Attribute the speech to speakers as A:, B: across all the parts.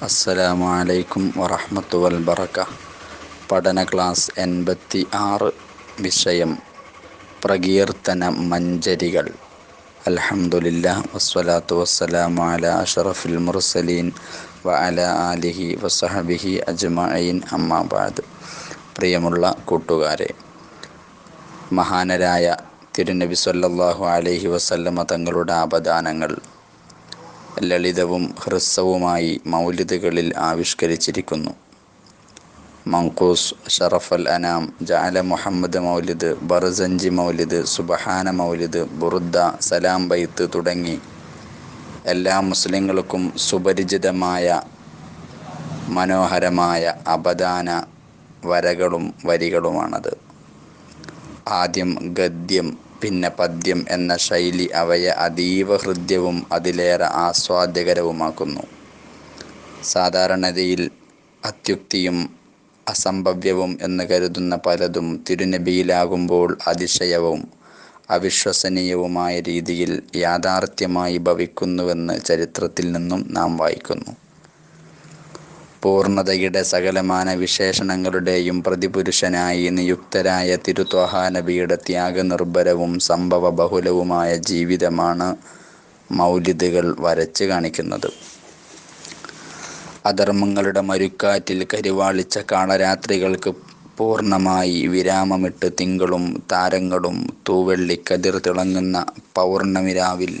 A: അസ്സലാമു അലൈക്കും വറഹ്മത്തു വൽ ബറക പഠന ക്ലാസ് എൺപത്തി ആറ് വിഷയം പ്രകീർത്തന മഞ്ജരികൾ അൽഹംദുലില്ലാ വസ്സലാത്തു വസ്സലാമു അല അഷറഫിൽ മുർസലീൻ വ അല ആലിഹി വസഹബിഹി അജ്മഈൻ അമ്മാ ബഅദ് പ്രിയമുള്ള കൂട്ടുകാരെ മഹാനരായ തിരുനബി സല്ലല്ലാഹു അലൈഹി വസല്ലമ തങ്ങളുടെ ആപദാനങ്ങൾ ലളിതവും ഹ്രസ്വവുമായി മൗലിദുകളിൽ ആവിഷ്കരിച്ചിരിക്കുന്നു മങ്കൂസ് ഷറഫൽ അനാം ജാല മുഹമ്മദ് മൗലിദ് ബർസഞ്ചി മൗലിദ് സുബഹാന മൗലിദ് ബുറുദ്ദ സലാം ബൈത്ത് തുടങ്ങി എല്ലാ മുസ്ലിങ്ങൾക്കും സുപരിചിതമായ മനോഹരമായ അപദാന വരകളും വരികളുമാണത് ആദ്യം ഗദ്യം പിന്നെ പദ്യം എന്ന ശൈലി അവയെ അതീവ ഹൃദ്യവും അതിലേറെ ആസ്വാദ്യകരവുമാക്കുന്നു സാധാരണതയിൽ അത്യുക്തിയും അസംഭവ്യവും എന്ന് കരുതുന്ന പലതും തിരുനബിയിലാകുമ്പോൾ അതിശയവും അവിശ്വസനീയവുമായ രീതിയിൽ യാഥാർത്ഥ്യമായി ഭവിക്കുന്നുവെന്ന് ചരിത്രത്തിൽ നിന്നും നാം വായിക്കുന്നു പൂർണ്ണതയുടെ സകലമാന വിശേഷണങ്ങളുടെയും പ്രതിപുരുഷനായി നിയുക്തരായ തിരുത്വഹ നബിയുടെ ത്യാഗനിർഭരവും സംഭവ ബഹുലവുമായ ജീവിതമാണ് മൗലിദുകൾ വരച്ച് കാണിക്കുന്നത് അധർമ്മങ്ങളുടെ മരുക്കാറ്റിൽ കരിവാളിച്ച കാളരാത്രികൾക്ക് പൂർണ്ണമായി വിരാമമിട്ട് തിങ്കളും താരങ്ങളും തൂവെള്ളി കതിർ തിളങ്ങുന്ന പൗർണമിരാവിൽ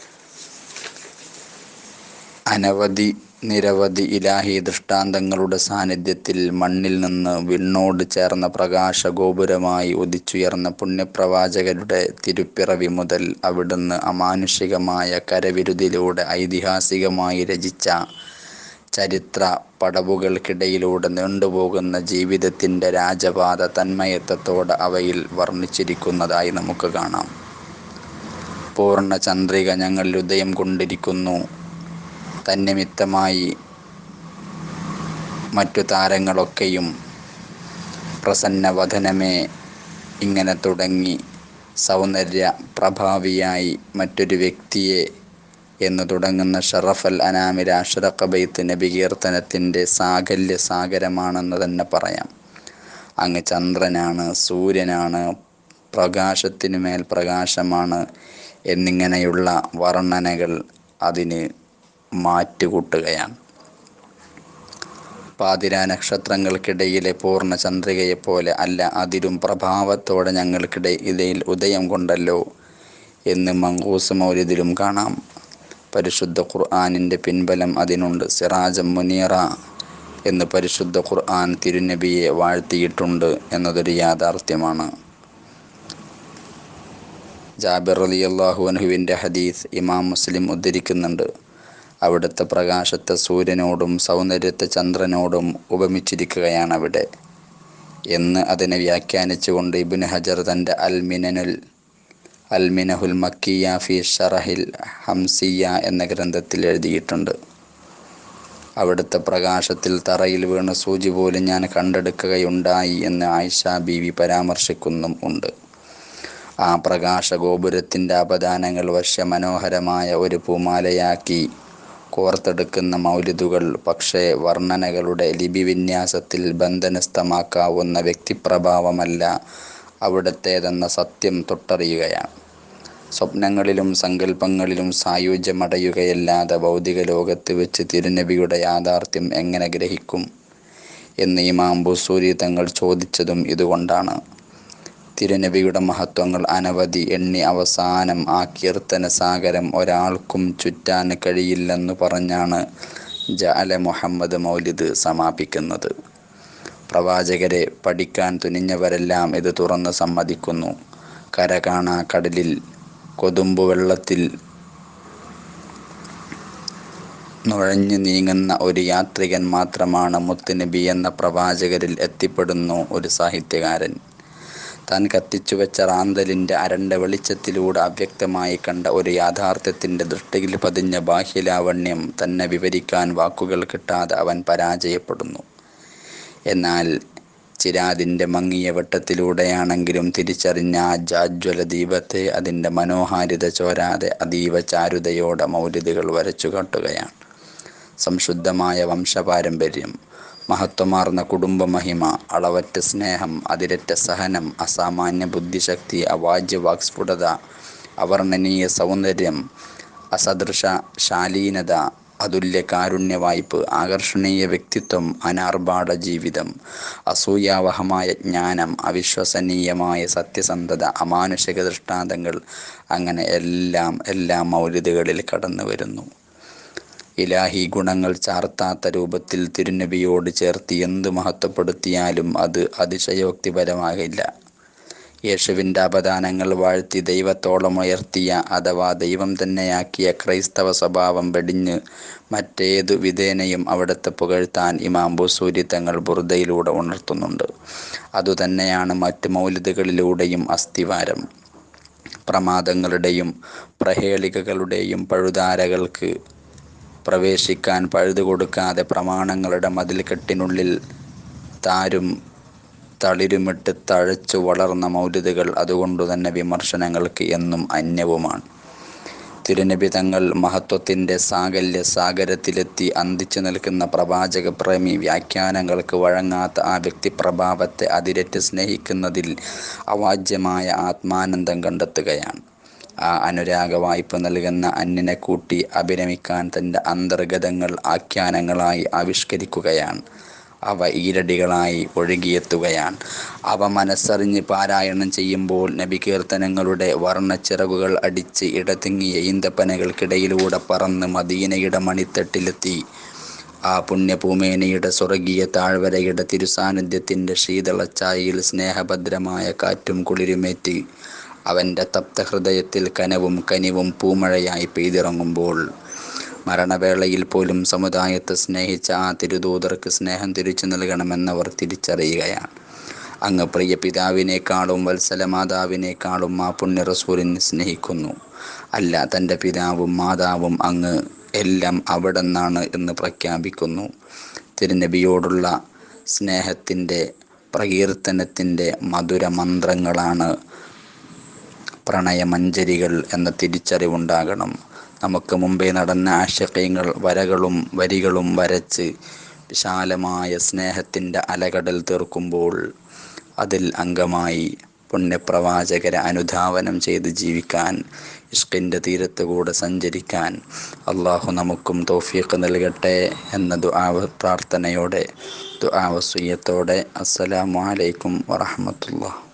A: അനവധി നിരവധി ഇലാഹി ദൃഷ്ടാന്തങ്ങളുടെ സാന്നിധ്യത്തിൽ മണ്ണിൽ നിന്ന് വിണ്ണോട് ചേർന്ന പ്രകാശ ഗോപുരമായി ഉദിച്ചുയർന്ന പുണ്യപ്രവാചകരുടെ തിരുപ്പിറവി മുതൽ അവിടുന്ന് അമാനുഷികമായ കരവിരുതിലൂടെ ഐതിഹാസികമായി രചിച്ച ചരിത്ര പടവുകൾക്കിടയിലൂടെ നീണ്ടുപോകുന്ന ജീവിതത്തിൻ്റെ രാജപാത തന്മയത്വത്തോടെ അവയിൽ വർണ്ണിച്ചിരിക്കുന്നതായി നമുക്ക് കാണാം പൂർണ്ണ ചന്ദ്രിക ഞങ്ങൾ ഉദയം കൊണ്ടിരിക്കുന്നു തന്നിമിത്തമായി മറ്റു താരങ്ങളൊക്കെയും പ്രസന്നവദനമേ ഇങ്ങനെ തുടങ്ങി സൗന്ദര്യ പ്രഭാവിയായി മറ്റൊരു വ്യക്തിയെ എന്ന് തുടങ്ങുന്ന ഷറഫൽ അനാമിൽ അഷ്റഖ ബൈത്ത് നബി കീർത്തനത്തിൻ്റെ സാകല്യ സാഗരമാണെന്ന് തന്നെ പറയാം അങ്ങ് ചന്ദ്രനാണ് സൂര്യനാണ് പ്രകാശത്തിനു മേൽ പ്രകാശമാണ് എന്നിങ്ങനെയുള്ള വർണ്ണനകൾ അതിന് മാറ്റുകൂട്ടുകയാണ് പാതിര നക്ഷത്രങ്ങൾക്കിടയിലെ പൂർണ്ണ ചന്ദ്രികയെപ്പോലെ അല്ല അതിലും പ്രഭാവത്തോടെ ഞങ്ങൾക്കിടയിൽ ഉദയം കൊണ്ടല്ലോ എന്ന് മങ്കൂസ് മൗലിദിലും കാണാം പരിശുദ്ധ ഖുർആാനിൻ്റെ പിൻബലം അതിനുണ്ട് സിറാജം മുനീറ എന്ന് പരിശുദ്ധ ഖുർആൻ തിരുനബിയെ വാഴ്ത്തിയിട്ടുണ്ട് എന്നതൊരു യാഥാർത്ഥ്യമാണ് ജാബിർ അലി അള്ളാഹു അൻഹുവിൻ്റെ ഹദീസ് ഇമാം മുസ്ലിം ഉദ്ധരിക്കുന്നുണ്ട് അവിടുത്തെ പ്രകാശത്തെ സൂര്യനോടും സൗന്ദര്യത്തെ ചന്ദ്രനോടും ഉപമിച്ചിരിക്കുകയാണ് അവിടെ എന്ന് അതിനെ വ്യാഖ്യാനിച്ചുകൊണ്ട് ഇബിൻ ഹജർ തൻ്റെ അൽമിനനുൽ അൽമിനഹുൽ മക്കിയ ഫി ഷറഹിൽ ഹംസിയ എന്ന ഗ്രന്ഥത്തിൽ എഴുതിയിട്ടുണ്ട് അവിടുത്തെ പ്രകാശത്തിൽ തറയിൽ വീണ് സൂചി പോലും ഞാൻ കണ്ടെടുക്കുകയുണ്ടായി എന്ന് ആയിഷ ബീവി പരാമർശിക്കുന്നും ഉണ്ട് ആ പ്രകാശ ഗോപുരത്തിൻ്റെ അപദാനങ്ങൾ വശ്യമനോഹരമായ ഒരു പൂമാലയാക്കി കോർത്തെടുക്കുന്ന മൗലിദുകൾ പക്ഷേ വർണ്ണനകളുടെ ലിപിവിന്യാസത്തിൽ ബന്ധനസ്ഥമാക്കാവുന്ന വ്യക്തിപ്രഭാവമല്ല അവിടത്തേതെന്ന സത്യം തൊട്ടറിയുകയാണ് സ്വപ്നങ്ങളിലും സങ്കല്പങ്ങളിലും സായുജ്യമടയുകയല്ലാതെ ഭൗതിക ലോകത്ത് വെച്ച് തിരുനബിയുടെ യാഥാർത്ഥ്യം എങ്ങനെ ഗ്രഹിക്കും എന്ന് ഇമാം ബുസൂരി തങ്ങൾ ചോദിച്ചതും ഇതുകൊണ്ടാണ് തിരുനബിയുടെ മഹത്വങ്ങൾ അനവധി എണ്ണി അവസാനം ആ കീർത്തന സാഗരം ഒരാൾക്കും ചുറ്റാൻ കഴിയില്ലെന്ന് പറഞ്ഞാണ് ജഅല മുഹമ്മദ് മൗലിദ് സമാപിക്കുന്നത് പ്രവാചകരെ പഠിക്കാൻ തുനിഞ്ഞവരെല്ലാം ഇത് തുറന്ന് സമ്മതിക്കുന്നു കര കാണാ കടലിൽ കൊതുമ്പു വെള്ളത്തിൽ നുഴഞ്ഞു നീങ്ങുന്ന ഒരു യാത്രികൻ മാത്രമാണ് മുത്തുനബി എന്ന പ്രവാചകരിൽ എത്തിപ്പെടുന്നു ഒരു സാഹിത്യകാരൻ താൻ കത്തിച്ചു വെച്ച റാന്തലിൻ്റെ അരണ്ട വെളിച്ചത്തിലൂടെ അവ്യക്തമായി കണ്ട ഒരു യാഥാർത്ഥ്യത്തിൻ്റെ ദൃഷ്ടിയിൽ പതിഞ്ഞ ബാഹ്യലാവണ്യം തന്നെ വിവരിക്കാൻ വാക്കുകൾ കിട്ടാതെ അവൻ പരാജയപ്പെടുന്നു എന്നാൽ ചിരാതിൻ്റെ മങ്ങിയ വെട്ടത്തിലൂടെയാണെങ്കിലും തിരിച്ചറിഞ്ഞ ആ ജാജ്വല ദീപത്തെ അതിൻ്റെ മനോഹാരിത ചോരാതെ അതീവ ചാരുതയോടെ മൗലിദുകൾ വരച്ചു കാട്ടുകയാണ് സംശുദ്ധമായ വംശപാരമ്പര്യം മഹത്വമാർന്ന കുടുംബ മഹിമ അളവറ്റ സ്നേഹം അതിരറ്റ സഹനം അസാമാന്യ ബുദ്ധിശക്തി അവാജ്യ വാക്സ്ഫുടത അവർണ്ണനീയ സൗന്ദര്യം അസദൃശ ശാലീനത അതുല്യ കാരുണ്യ വായ്പ് ആകർഷണീയ വ്യക്തിത്വം അനാർഭാട ജീവിതം അസൂയാവഹമായ ജ്ഞാനം അവിശ്വസനീയമായ സത്യസന്ധത അമാനുഷിക ദൃഷ്ടാന്തങ്ങൾ അങ്ങനെ എല്ലാം എല്ലാ മൗലിദുകളിൽ കടന്നു വരുന്നു ഇലാഹി ഗുണങ്ങൾ ചാർത്താത്ത രൂപത്തിൽ തിരുനബിയോട് ചേർത്ത് എന്ത് മഹത്വപ്പെടുത്തിയാലും അത് അതിശയോക്തിപരമാകില്ല യേശുവിൻ്റെ അപദാനങ്ങൾ വാഴ്ത്തി ദൈവത്തോളം ഉയർത്തിയ അഥവാ ദൈവം തന്നെയാക്കിയ ക്രൈസ്തവ സ്വഭാവം വെടിഞ്ഞ് മറ്റേതു വിധേനയും അവിടുത്തെ പുകഴ്ത്താൻ ഇമാം ബുസൂരി തങ്ങൾ ബുർദയിലൂടെ ഉണർത്തുന്നുണ്ട് അതുതന്നെയാണ് മറ്റ് മൗലിദുകളിലൂടെയും അസ്ഥിവാരം പ്രമാദങ്ങളുടെയും പ്രഹേളികകളുടെയും പഴുതാരകൾക്ക് പ്രവേശിക്കാൻ പഴുതു കൊടുക്കാതെ പ്രമാണങ്ങളുടെ മതിൽക്കെട്ടിനുള്ളിൽ താരും തളിരുമിട്ട് തഴച്ചു വളർന്ന മൗലിദുകൾ അതുകൊണ്ടു തന്നെ വിമർശനങ്ങൾക്ക് എന്നും അന്യവുമാണ് തിരുനബി തങ്ങൾ മഹത്വത്തിൻ്റെ സാകല്യ സാഗരത്തിലെത്തി അന്തിച്ചു നിൽക്കുന്ന പ്രവാചക പ്രേമി വ്യാഖ്യാനങ്ങൾക്ക് വഴങ്ങാത്ത ആ വ്യക്തിപ്രഭാവത്തെ അതിരറ്റ് സ്നേഹിക്കുന്നതിൽ അവാജ്യമായ ആത്മാനന്ദം കണ്ടെത്തുകയാണ് ആ അനുരാഗ വായ്പ നൽകുന്ന അന്യനെ കൂട്ടി അഭിരമിക്കാൻ തൻ്റെ അന്തർഗതങ്ങൾ ആഖ്യാനങ്ങളായി ആവിഷ്കരിക്കുകയാണ് അവ ഈരടികളായി ഒഴുകിയെത്തുകയാണ് അവ മനസ്സറിഞ്ഞ് പാരായണം ചെയ്യുമ്പോൾ നബി കീർത്തനങ്ങളുടെ വർണ്ണച്ചിറകുകൾ അടിച്ച് ഇടതിങ്ങിയ ഈന്തപ്പനകൾക്കിടയിലൂടെ പറന്ന് മദീനയുടെ മണിത്തട്ടിലെത്തി ആ പുണ്യഭൂമേനയുടെ സ്വർഗീയ താഴ്വരയുടെ തിരുസാന്നിധ്യത്തിൻ്റെ ശീതളച്ചായയിൽ സ്നേഹഭദ്രമായ കാറ്റും കുളിരുമേറ്റ് അവൻ്റെ തപ്തഹൃദയത്തിൽ കനവും കനിവും പൂമഴയായി പെയ്തിറങ്ങുമ്പോൾ മരണവേളയിൽ പോലും സമുദായത്തെ സ്നേഹിച്ച ആ തിരുദൂതർക്ക് സ്നേഹം തിരിച്ചു നൽകണമെന്നവർ തിരിച്ചറിയുകയാണ് അങ്ങ് പ്രിയ പിതാവിനേക്കാളും വത്സല മാതാവിനേക്കാളും ആ പുണ്യ റസൂലിനെ സ്നേഹിക്കുന്നു അല്ല തൻ്റെ പിതാവും മാതാവും അങ്ങ് എല്ലാം അവിടെ നിന്നാണ് എന്ന് പ്രഖ്യാപിക്കുന്നു തിരുനബിയോടുള്ള സ്നേഹത്തിൻ്റെ പ്രകീർത്തനത്തിൻ്റെ മധുര മന്ത്രങ്ങളാണ് പ്രണയമഞ്ജരികൾ എന്ന തിരിച്ചറിവുണ്ടാകണം നമുക്ക് മുമ്പേ നടന്ന ആശയങ്ങൾ വരകളും വരികളും വരച്ച് വിശാലമായ സ്നേഹത്തിൻ്റെ അലകടൽ തീർക്കുമ്പോൾ അതിൽ അംഗമായി പുണ്യപ്രവാചകരെ അനുധാവനം ചെയ്ത് ജീവിക്കാൻ ഇഷ്കിൻ്റെ തീരത്ത് കൂടെ സഞ്ചരിക്കാൻ അള്ളാഹു നമുക്കും തോഫീക്ക് നൽകട്ടെ എന്ന ദുആ പ്രാർത്ഥനയോടെ ദുആ വസ്വയ്യത്തോടെ അസ്സലാമു അലൈക്കും വറഹമത്തുള്ള